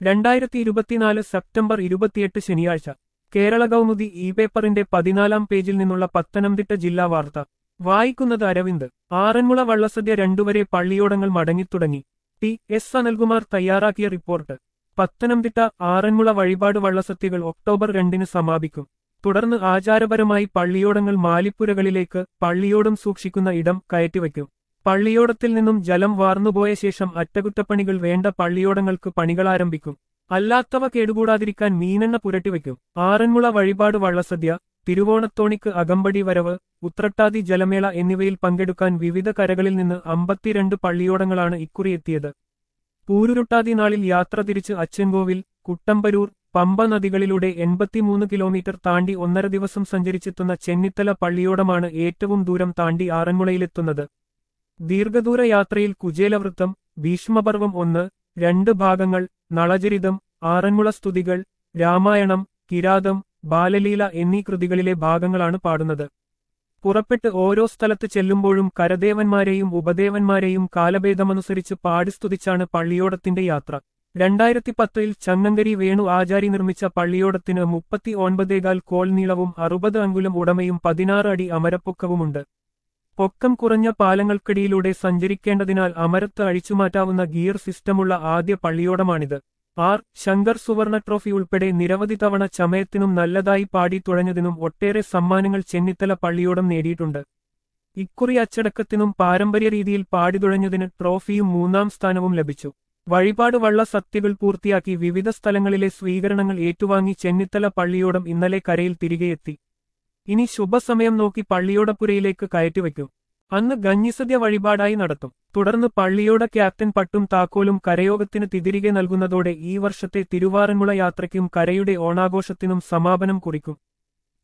രണ്ടായിരത്തി ഇരുപത്തിനാല് സെപ്റ്റംബർ ഇരുപത്തിയെട്ട് ശനിയാഴ്ച കേരള കൗമുദി ഇ പേപ്പറിന്റെ പതിനാലാം പേജിൽ നിന്നുള്ള പത്തനംതിട്ട ജില്ലാ വാർത്ത വായിക്കുന്നത് അരവിന്ദ് ആറന്മുള വള്ളസദ്യ രണ്ടുവരെ പള്ളിയോടങ്ങൾ മടങ്ങിത്തുടങ്ങി ടി എസ് അനിൽകുമാർ തയ്യാറാക്കിയ റിപ്പോർട്ട് പത്തനംതിട്ട ആറന്മുള വഴിപാട് വള്ളസദ്യകൾ ഒക്ടോബർ രണ്ടിന് സമാപിക്കും തുടർന്ന് ആചാരപരമായി പള്ളിയോടങ്ങൾ മാലിപ്പുരകളിലേക്ക് പള്ളിയോടം സൂക്ഷിക്കുന്ന ഇടം കയറ്റിവയ്ക്കും പള്ളിയോടത്തിൽ നിന്നും ജലം വാർന്നുപോയ ശേഷം അറ്റകുറ്റപ്പണികൾ വേണ്ട പള്ളിയോടങ്ങൾക്ക് പണികളാരംഭിക്കും അല്ലാത്തവ കേടുകൂടാതിരിക്കാൻ മീനെണ്ണ പുരട്ടിവയ്ക്കും ആറന്മുള വഴിപാട് വള്ളസദ്യ തിരുവോണത്തോണിക്ക് അകമ്പടി വരവ് ഉത്രട്ടാതി ജലമേള എന്നിവയിൽ പങ്കെടുക്കാൻ വിവിധ കരകളിൽ നിന്ന് അമ്പത്തിരണ്ട് പള്ളിയോടങ്ങളാണ് ഇക്കുറി എത്തിയത് പൂരുരുട്ടാതി നാളിൽ യാത്ര തിരിച്ച് അച്ചൻകോവിൽ കുട്ടമ്പരൂർ പമ്പ നദികളിലൂടെ എൺപത്തിമൂന്ന് കിലോമീറ്റർ താണ്ടി ഒന്നര ദിവസം സഞ്ചരിച്ചെത്തുന്ന ചെന്നിത്തല പള്ളിയോടമാണ് ഏറ്റവും ദൂരം താണ്ടി ആറന്മുളയിലെത്തുന്നത് ദീർഘദൂര യാത്രയിൽ കുചേലവൃത്തം ഭീഷ്മപർവം ഒന്ന് രണ്ട് ഭാഗങ്ങൾ നളചരിതം ആറന്മുള സ്തുതികൾ രാമായണം കിരാതം ബാലലീല എന്നീ കൃതികളിലെ ഭാഗങ്ങളാണ് പാടുന്നത് പുറപ്പെട്ട് ഓരോ സ്ഥലത്ത് ചെല്ലുമ്പോഴും കരദേവന്മാരെയും ഉപദേവന്മാരെയും കാലഭേദമനുസരിച്ച് പാടിസ്തുതിച്ചാണ് പള്ളിയോടത്തിന്റെ യാത്ര രണ്ടായിരത്തി പത്തിൽ ചങ്ങങ്കരി വേണു ആചാരി നിർമ്മിച്ച പള്ളിയോടത്തിന് മുപ്പത്തി ഒൻപതേകാൽ കോൾ നീളവും അറുപത് അങ്കുലം ഉടമയും പതിനാറ് അടി അമരപ്പൊക്കവുമുണ്ട് പൊക്കം കുറഞ്ഞ പാലങ്ങൾക്കിടയിലൂടെ സഞ്ചരിക്കേണ്ടതിനാൽ അമരത്ത് അഴിച്ചുമാറ്റാവുന്ന ഗിയർ സിസ്റ്റമുള്ള ആദ്യ പള്ളിയോടമാണിത് ആർ ശങ്കർ സുവർണ ട്രോഫി ഉൾപ്പെടെ നിരവധി തവണ ചമയത്തിനും നല്ലതായി പാടി തുഴഞ്ഞതിനും ഒട്ടേറെ സമ്മാനങ്ങൾ ചെന്നിത്തല പള്ളിയോടം നേടിയിട്ടുണ്ട് ഇക്കുറി അച്ചടക്കത്തിനും പാരമ്പര്യ രീതിയിൽ പാടിതുഴഞ്ഞതിന് ട്രോഫിയും മൂന്നാം സ്ഥാനവും ലഭിച്ചു വഴിപാട് വള്ള സത്യകൾ പൂർത്തിയാക്കി വിവിധ സ്ഥലങ്ങളിലെ സ്വീകരണങ്ങൾ ഏറ്റുവാങ്ങി ചെന്നിത്തല പള്ളിയോടം ഇന്നലെ കരയിൽ തിരികെയെത്തി ഇനി ശുഭസമയം നോക്കി പള്ളിയോടപ്പുരയിലേക്ക് കയറ്റിവയ്ക്കും അന്ന് ഗഞ്ഞിസദ്യ വഴിപാടായി നടത്തും തുടർന്ന് പള്ളിയോട ക്യാപ്റ്റൻ പട്ടും താക്കോലും കരയോഗത്തിന് തിരികെ നൽകുന്നതോടെ ഈ വർഷത്തെ തിരുവാറന്മുള യാത്രയ്ക്കും കരയുടെ ഓണാഘോഷത്തിനും സമാപനം കുറിക്കും